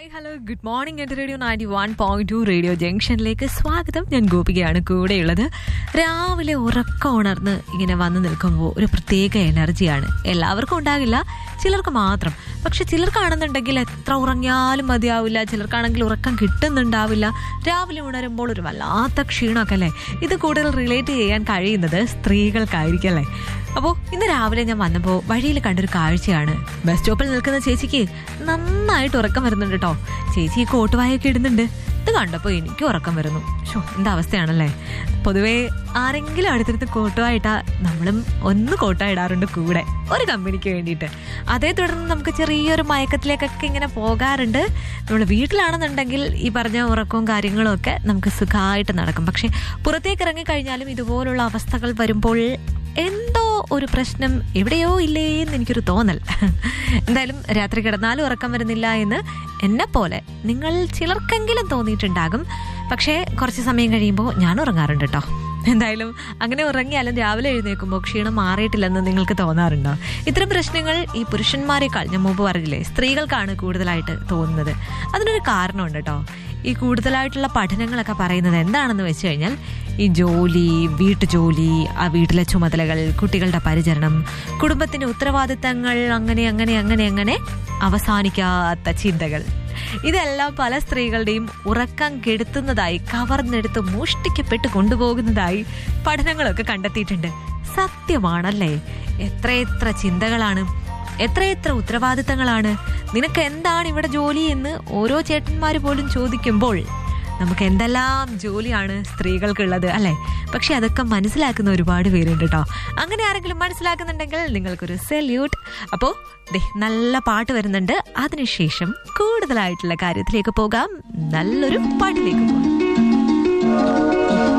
hi hello good morning എൻ്റെ radio ninety one point two radio ജംഗ്ഷനിലേക്ക് സ്വാഗതം ഞാൻ ഗോപികയാണ് കൂടെയുള്ളത് രാവിലെ ഉറക്കം ഉണർന്ന് ഇങ്ങനെ വന്ന് നിൽക്കുമ്പോൾ ഒരു പ്രത്യേക എനർജിയാണ് എല്ലാവർക്കും ഉണ്ടാകില്ല ചിലർക്ക് മാത്രം പക്ഷെ ചിലർക്കാണെന്നുണ്ടെങ്കിൽ എത്ര ഉറങ്ങിയാലും മതിയാവില്ല ചിലർക്കാണെങ്കിൽ ഉറക്കം കിട്ടുന്നുണ്ടാവില്ല രാവിലെ ഉണരുമ്പോൾ ഒരു വല്ലാത്ത ക്ഷീണമൊക്കെ അല്ലേ ഇത് കൂടുതൽ റിലേറ്റ് ചെയ്യാൻ കഴിയുന്നത് സ്ത്രീകൾക്കായിരിക്കും അല്ലേ അപ്പോൾ ഇന്ന് രാവിലെ ഞാൻ വന്നപ്പോൾ വഴിയിൽ കണ്ടൊരു കാഴ്ചയാണ് ബസ് സ്റ്റോപ്പിൽ നിൽക്കുന്ന ചേച്ചിക്ക് നന്നായിട്ട് ഉറക്കം വരുന്നുണ്ട് കേട്ടോ ചേച്ചി ഈ കോട്ടുവായൊക്കെ ഇടുന്നുണ്ട് ഇത് കണ്ടപ്പോൾ എനിക്ക് ഉറക്കം വരുന്നു ഷോ എന്താ അവസ്ഥയാണല്ലേ പൊതുവേ ആരെങ്കിലും അടുത്തടുത്ത് കോട്ടുവായിട്ടാ നമ്മളും ഒന്ന് കോട്ടായിടാറുണ്ട് കൂടെ ഒരു കമ്പനിക്ക് വേണ്ടിയിട്ട് അതേ തുടർന്ന് നമുക്ക് ചെറിയൊരു മയക്കത്തിലേക്കൊക്കെ ഇങ്ങനെ പോകാറുണ്ട് നമ്മൾ വീട്ടിലാണെന്നുണ്ടെങ്കിൽ ഈ പറഞ്ഞ ഉറക്കവും കാര്യങ്ങളും ഒക്കെ നമുക്ക് സുഖമായിട്ട് നടക്കും പക്ഷെ പുറത്തേക്ക് ഇറങ്ങിക്കഴിഞ്ഞാലും ഇതുപോലുള്ള അവസ്ഥകൾ വരുമ്പോൾ എന്തോ ഒരു പ്രശ്നം എവിടെയോ ഇല്ലേ എന്ന് എനിക്കൊരു തോന്നൽ എന്തായാലും രാത്രി കിടന്നാലും ഉറക്കം വരുന്നില്ല എന്ന് എന്നെ പോലെ നിങ്ങൾ ചിലർക്കെങ്കിലും തോന്നിയിട്ടുണ്ടാകും പക്ഷേ കുറച്ച് സമയം കഴിയുമ്പോൾ ഞാൻ ഉറങ്ങാറുണ്ട് കേട്ടോ എന്തായാലും അങ്ങനെ ഉറങ്ങിയാലും രാവിലെ എഴുന്നേൽക്കുമ്പോൾ ക്ഷീണം മാറിയിട്ടില്ലെന്ന് നിങ്ങൾക്ക് തോന്നാറുണ്ടോ ഇത്തരം പ്രശ്നങ്ങൾ ഈ പുരുഷന്മാരെക്കാൾ ഞാൻ മുമ്പ് പറഞ്ഞില്ലേ സ്ത്രീകൾക്കാണ് കൂടുതലായിട്ട് തോന്നുന്നത് അതിനൊരു കാരണമുണ്ട് കേട്ടോ ഈ കൂടുതലായിട്ടുള്ള പഠനങ്ങളൊക്കെ പറയുന്നത് എന്താണെന്ന് വെച്ച് കഴിഞ്ഞാൽ ഈ ജോലി വീട്ടുജോലി ആ വീട്ടിലെ ചുമതലകൾ കുട്ടികളുടെ പരിചരണം കുടുംബത്തിന്റെ ഉത്തരവാദിത്തങ്ങൾ അങ്ങനെ അങ്ങനെ അങ്ങനെ അങ്ങനെ അവസാനിക്കാത്ത ചിന്തകൾ ഇതെല്ലാം പല സ്ത്രീകളുടെയും ഉറക്കം കെടുത്തുന്നതായി കവർന്നെടുത്ത് മോഷ്ടിക്കപ്പെട്ട് കൊണ്ടുപോകുന്നതായി പഠനങ്ങളൊക്കെ കണ്ടെത്തിയിട്ടുണ്ട് സത്യമാണല്ലേ എത്രയെത്ര ചിന്തകളാണ് എത്രയെത്ര ഉത്തരവാദിത്തങ്ങളാണ് നിനക്ക് എന്താണ് ഇവിടെ ജോലി എന്ന് ഓരോ ചേട്ടന്മാർ പോലും ചോദിക്കുമ്പോൾ നമുക്ക് എന്തെല്ലാം ജോലിയാണ് സ്ത്രീകൾക്കുള്ളത് അല്ലെ പക്ഷെ അതൊക്കെ മനസ്സിലാക്കുന്ന ഒരുപാട് പേരുണ്ട് കേട്ടോ അങ്ങനെ ആരെങ്കിലും മനസ്സിലാക്കുന്നുണ്ടെങ്കിൽ നിങ്ങൾക്കൊരു സെല്യൂട്ട് അപ്പോ ദേ നല്ല പാട്ട് വരുന്നുണ്ട് അതിനുശേഷം കൂടുതലായിട്ടുള്ള കാര്യത്തിലേക്ക് പോകാം നല്ലൊരു പാട്ടിലേക്ക് പോകാം